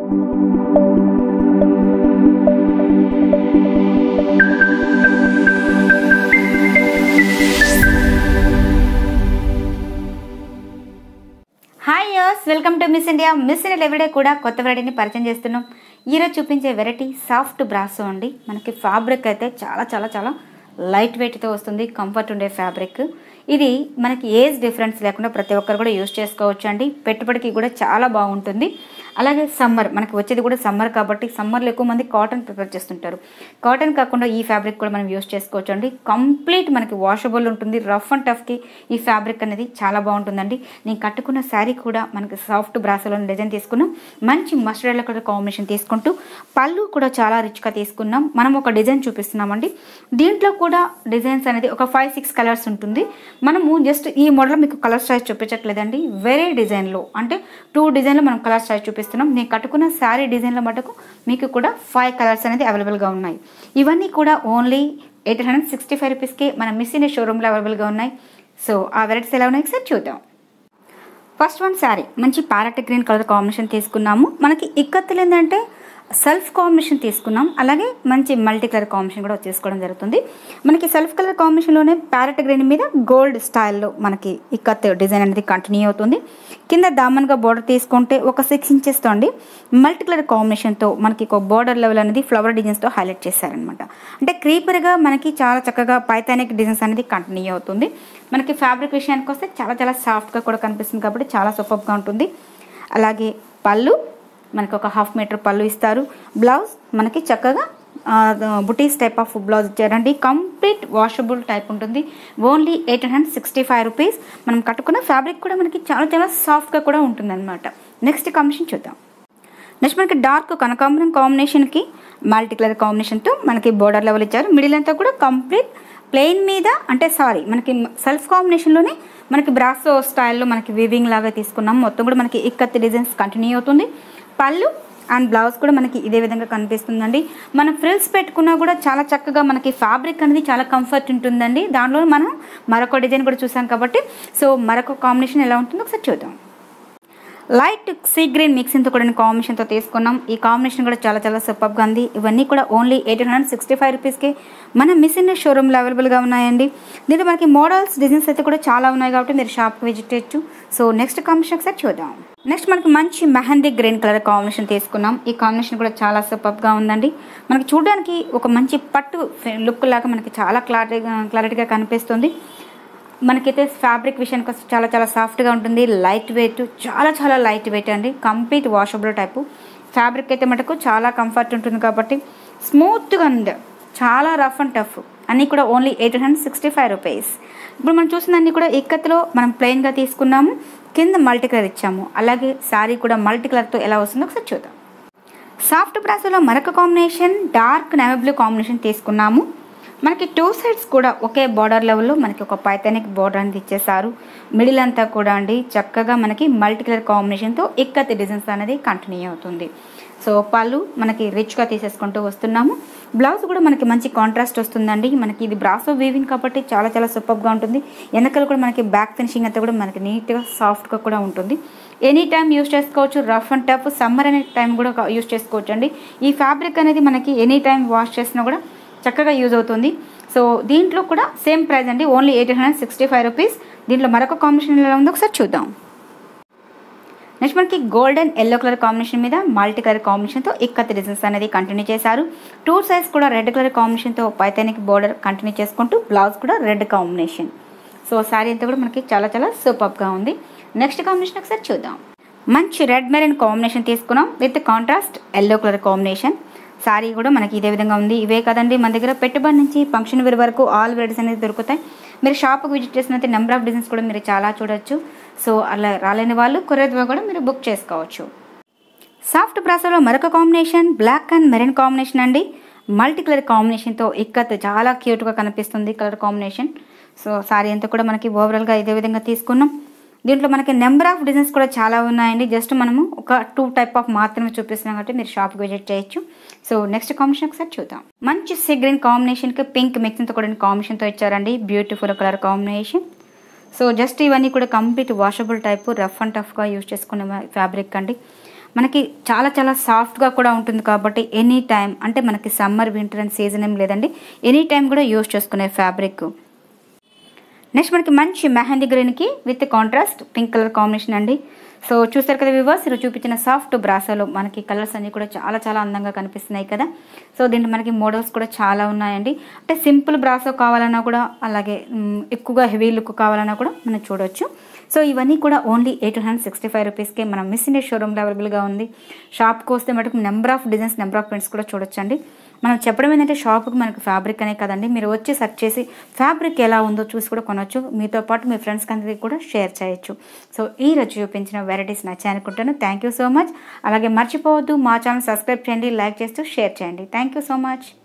hi యోస్ welcome to Miss India Miss India everyday కూడా కొత్త వెరైటీని పరిచయం చేస్తున్నాం ఈరోజు చూపించే వెరైటీ సాఫ్ట్ బ్రాసో అండి మనకి ఫ్యాబ్రిక్ అయితే చాలా చాలా చాలా లైట్ వెయిట్తో వస్తుంది కంఫర్ట్ ఉండే ఫ్యాబ్రిక్ ఇది మనకి ఏజ్ డిఫరెన్స్ లేకుండా ప్రతి ఒక్కరు కూడా యూస్ చేసుకోవచ్చు అండి పెట్టుబడికి కూడా చాలా బాగుంటుంది అలాగే సమ్మర్ మనకి వచ్చేది కూడా సమ్మర్ కాబట్టి సమ్మర్లో ఎక్కువ మంది కాటన్ ప్రిఫర్ చేస్తుంటారు కాటన్ కాకుండా ఈ ఫ్యాబ్రిక్ కూడా మనం యూస్ చేసుకోవచ్చు అండి కంప్లీట్ మనకి వాషబుల్ ఉంటుంది రఫ్ అండ్ టఫ్కి ఈ ఫ్యాబ్రిక్ అనేది చాలా బాగుంటుందండి నేను కట్టుకున్న శారీ కూడా మనకి సాఫ్ట్ బ్రాసలో డిజైన్ తీసుకున్నాం మంచి మస్టర్డ్ కలర్ కాంబినేషన్ తీసుకుంటూ పళ్ళు కూడా చాలా రిచ్గా తీసుకున్నాం మనం ఒక డిజైన్ చూపిస్తున్నామండి దీంట్లో కూడా డిజైన్స్ అనేది ఒక ఫైవ్ సిక్స్ కలర్స్ ఉంటుంది మనము జస్ట్ ఈ మోడల్ మీకు కలర్ స్టైల్స్ చూపించట్లేదండి వేరే డిజైన్లో అంటే టూ డిజైన్లో మనం కలర్ స్టైల్స్ చూపిస్తున్నాం నేను కట్టుకున్న శారీ డిజైన్లో మటుకు మీకు కూడా ఫైవ్ కలర్స్ అనేది అవైలబుల్గా ఉన్నాయి ఇవన్నీ కూడా only eight hundred sixty five రూపీస్కి మన మిస్ ఇన్ షోరూంలో అవైలబుల్గా ఉన్నాయి సో ఆ వెరైటీస్ ఎలా ఉన్నాయి ఒకసారి చూద్దాం ఫస్ట్ వన్ శారీ మంచి ప్యారెట్ గ్రీన్ కలర్ కాంబినేషన్ తీసుకున్నాము మనకి ఇక్కత్తులు ఏంటంటే సెల్ఫ్ కాంబినేషన్ తీసుకున్నాం అలాగే మంచి మల్టీ కలర్ కాంబినేషన్ కూడా తీసుకోవడం జరుగుతుంది మనకి సెల్ఫ్ కలర్ కాంబినేషన్లోనే ప్యారెట్ గ్రీన్ మీద గోల్డ్ స్టైల్లో మనకి ఇక్కత్ డిజైన్ అనేది కంటిన్యూ అవుతుంది కింద దామన్గా బోర్డర్ తీసుకుంటే ఒక సిక్స్ ఇంచెస్తో అండి మల్టీ కలర్ కాంబినేషన్తో మనకి ఒక బోర్డర్ లెవెల్ అనేది ఫ్లవర్ డిజైన్స్తో హైలైట్ చేశారనమాట అంటే క్రీపర్గా మనకి చాలా చక్కగా పైథానిక్ డిజైన్స్ అనేది కంటిన్యూ అవుతుంది మనకి ఫ్యాబ్రిక్ విషయానికి వస్తే చాలా చాలా సాఫ్ట్గా కూడా కనిపిస్తుంది కాబట్టి చాలా సూపర్గా ఉంటుంది అలాగే పళ్ళు మనకి ఒక హాఫ్ మీటర్ పళ్ళు ఇస్తారు బ్లౌజ్ మనకి చక్కగా బుటీస్ టైప్ ఆఫ్ బ్లౌజ్ ఇచ్చారండి కంప్లీట్ వాషబుల్ టైప్ ఉంటుంది only eight hundred sixty five rupees మనం కట్టుకున్న ఫ్యాబ్రిక్ కూడా మనకి చాలా చాలా సాఫ్ట్గా కూడా ఉంటుంది అనమాట నెక్స్ట్ కాంబినేషన్ చూద్దాం నెక్స్ట్ మనకి డార్క్ కనకాంబరం కాంబినేషన్కి మల్టీ కలర్ కాంబినేషన్తో మనకి బోర్డర్ లెవెల్ ఇచ్చారు మిడిల్ అంతా కూడా కంప్లీట్ ప్లెయిన్ మీద అంటే సారీ మనకి సెల్ఫ్ కాంబినేషన్లోనే మనకి బ్రాసో స్టైల్లో మనకి వీవింగ్ లాగా తీసుకున్నాం మొత్తం కూడా మనకి ఇక్కత్ డిజైన్స్ కంటిన్యూ అవుతుంది పళ్ళు అండ్ బ్లౌజ్ కూడా మనకి ఇదే విధంగా కనిపిస్తుందండి మనం ఫ్రిల్స్ పెట్టుకున్నా కూడా చాలా చక్కగా మనకి ఫ్యాబ్రిక్ అనేది చాలా కంఫర్ట్ ఉంటుందండి దాంట్లో మనం మరొక డిజైన్ కూడా చూసాం కాబట్టి సో మరొక కాంబినేషన్ ఎలా ఉంటుందో ఒకసారి చూద్దాం లైట్ సీ గ్రీన్ మిక్సింగ్తో కూడిన కాంబినేషన్తో తీసుకున్నాం ఈ కాంబినేషన్ కూడా చాలా చాలా సూపర్గా ఉంది ఇవన్నీ కూడా only eight hundred sixty five రూపీస్కి మన మిస్ ఇండియా షోరూమ్లో అవైలబుల్గా ఉన్నాయండి దీంట్లో మనకి మోడల్స్ డిజైన్స్ అయితే కూడా చాలా ఉన్నాయి కాబట్టి మీరు షాప్కి విజిట్ చేయొచ్చు సో నెక్స్ట్ కాంబినేషన్ ఒకసారి చూద్దాం నెక్స్ట్ మనకి మంచి మెహందీ గ్రీన్ కలర్ కాంబినేషన్ తీసుకున్నాం ఈ కాంబినేషన్ కూడా చాలా సూపర్గా ఉందండి మనకి చూడడానికి ఒక మంచి పట్టు లుక్ లాగా మనకి చాలా క్లారిటీగా క్లారిటీగా కనిపిస్తుంది మనకైతే ఫ్యాబ్రిక్ విషయానికి వస్తే చాలా చాలా సాఫ్ట్గా ఉంటుంది లైట్ వెయిట్ చాలా చాలా లైట్ వెయిట్ అండి కంప్లీట్ వాషబుల్ టైపు ఫ్యాబ్రిక్ అయితే మటుకు చాలా కంఫర్ట్ ఉంటుంది కాబట్టి స్మూత్గా ఉంది చాలా రఫ్ అండ్ టఫ్ అన్నీ కూడా only eight hundred sixty five rupees ఇప్పుడు మనం చూసిందన్నీ కూడా ఇక్కత్లో మనం ప్లెయిన్గా తీసుకున్నాము కింద మల్టీ కలర్ ఇచ్చాము అలాగే శారీ కూడా మల్టీ కలర్తో ఎలా వస్తుందో ఒకసారి చూద్దాం సాఫ్ట్ బ్రాసోలో మరొక combination dark navy blue combination తీసుకున్నాము మనకి టూ సైడ్స్ కూడా ఒకే బార్డర్ లెవెల్లో మనకి ఒక పైథానిక్ బార్డర్ అనేది ఇచ్చేసారు మిడిల్ అంతా కూడా అండి చక్కగా మనకి మల్టీ కలర్ కాంబినేషన్తో ఇక్కత్ డిజైన్స్ అనేది కంటిన్యూ అవుతుంది సో పళ్ళు మనకి రిచ్గా తీసేసుకుంటూ వస్తున్నాము బ్లౌజ్ కూడా మనకి మంచి కాంట్రాస్ట్ వస్తుందండి మనకి ఇది బ్రాసో వీవింగ్ కాబట్టి చాలా చాలా సూపర్గా ఉంటుంది వెనకాల కూడా మనకి బ్యాక్ ఫినిషింగ్ అంతా కూడా మనకి నీట్గా సాఫ్ట్గా కూడా ఉంటుంది ఎనీ టైం యూస్ చేసుకోవచ్చు రఫ్ అండ్ టఫ్ సమ్మర్ అనే టైం కూడా యూస్ చేసుకోవచ్చు అండి ఈ ఫ్యాబ్రిక్ అనేది మనకి ఎనీ టైం వాష్ చేసినా కూడా చక్కగా యూజ్ అవుతుంది సో దీంట్లో కూడా సేమ్ ప్రైస్ అండి only eight hundred sixty five rupees దీంట్లో మరొక కాంబినేషన్ ఎలా ఉందో ఒకసారి చూద్దాం నెక్స్ట్ మనకి గోల్డెన్ ఎల్లో కలర్ కాంబినేషన్ మీద మల్టీ కలర్ కాంబినేషన్తో ఇక్కత్ డిజైన్స్ అనేది కంటిన్యూ చేశారు టూ సైజ్ కూడా రెడ్ కలర్ కాంబినేషన్తో పైతానిక్ బోర్డర్ కంటిన్యూ చేసుకుంటూ బ్లౌజ్ కూడా రెడ్ కాంబినేషన్ సో శారీ అంతా కూడా మనకి చాలా చాలా సూపర్గా ఉంది నెక్స్ట్ కాంబినేషన్ ఒకసారి చూద్దాం మంచి రెడ్ మెరూన్ కాంబినేషన్ తీసుకున్నాం with contrast yellow colour combination sari కూడా మనకి ఇదే విధంగా ఉంది ఇవే కదండి మన దగ్గర పెట్టుబడి నుంచి ఫంక్షన్ వేర్ వరకు ఆల్ వెరైటీస్ అనేది దొరుకుతాయి మీరు షాప్కి విజిట్ చేసినట్టు నెంబర్ ఆఫ్ డిజైన్స్ కూడా మీరు చాలా చూడొచ్చు సో అలా రాలేని వాళ్ళు కొరియర్ ద్వారా కూడా మీరు బుక్ చేసుకోవచ్చు సాఫ్ట్ బ్రాసోలో మరొక combination black and maroon combination అండి మల్టీ కలర్ కాంబినేషన్తో ఇక్కత్ చాలా క్యూట్గా కనిపిస్తుంది కలర్ కాంబినేషన్ సో సారీ అంతా కూడా మనకి ఓవరాల్గా ఇదే విధంగా తీసుకున్నాం దీంట్లో మనకి నెంబర్ ఆఫ్ డిజైన్స్ కూడా చాలా ఉన్నాయండి జస్ట్ మనము ఒక టూ టైప్ ఆఫ్ మాత్రమే చూపిస్తున్నాం కాబట్టి మీరు షాప్కి విజిట్ చేయొచ్చు సో నెక్స్ట్ కాంబినేషన్ ఒకసారి చూద్దాం మంచి సీ గ్రీన్ కాంబినేషన్కి పింక్ మిక్సింగ్తో కూడా కాంబినేషన్తో ఇచ్చారండి beautiful colour combination so just ఇవన్నీ కూడా complete washable type rough and టఫ్గా యూజ్ చేసుకునే ఫ్యాబ్రిక్ అండి మనకి చాలా చాలా సాఫ్ట్గా కూడా ఉంటుంది కాబట్టి ఎనీ టైం అంటే మనకి సమ్మర్ వింటర్ అండ్ సీజన్ ఏం లేదండి ఎనీ టైం కూడా యూస్ చేసుకునే ఫ్యాబ్రిక్ నెక్స్ట్ మనకి మంచి మెహందీ గ్రీన్కి with contrast pink colour combination అండి సో చూస్తారు కదా వివర్స్ ఈరోజు చూపించిన సాఫ్ట్ బ్రాసాలో మనకి కలర్స్ అన్నీ కూడా చాలా చాలా అందంగా కనిపిస్తున్నాయి కదా సో దీంట్లో మనకి మోడల్స్ కూడా చాలా ఉన్నాయండి అంటే సింపుల్ బ్రాసో కావాలన్నా కూడా అలాగే మ్, ఎక్కువగా హెవీ లుక్ కావాలన్నా కూడా మనం చూడొచ్చు సో ఇవన్నీ కూడా only eight hundred sixty five రూపీస్కే మనం మిస్ ఇండియా షోరూమ్లో అవైలబుల్గా ఉంది షాప్కి వస్తే మటుకు number of designs number of prints కూడా చూడొచ్చండి మనం చెప్పడం ఏంటంటే షాప్కి మనకు ఫ్యాబ్రిక్ అనే కదండి మీరు వచ్చి సెర్చ్ చేసి ఫ్యాబ్రిక్ ఎలా ఉందో చూసి కూడా కొనవచ్చు మీతో పాటు మీ ఫ్రెండ్స్కి అందరికీ కూడా షేర్ చేయొచ్చు సో ఈ రోజు చూపించిన వెరైటీస్ నచ్చాయి అనుకుంటాను థ్యాంక్ యూ సో మచ్ అలాగే మర్చిపోవద్దు మా ఛానల్ సబ్స్క్రైబ్ చేయండి లైక్ చేస్తూ షేర్ చేయండి థ్యాంక్ యూ సో మచ్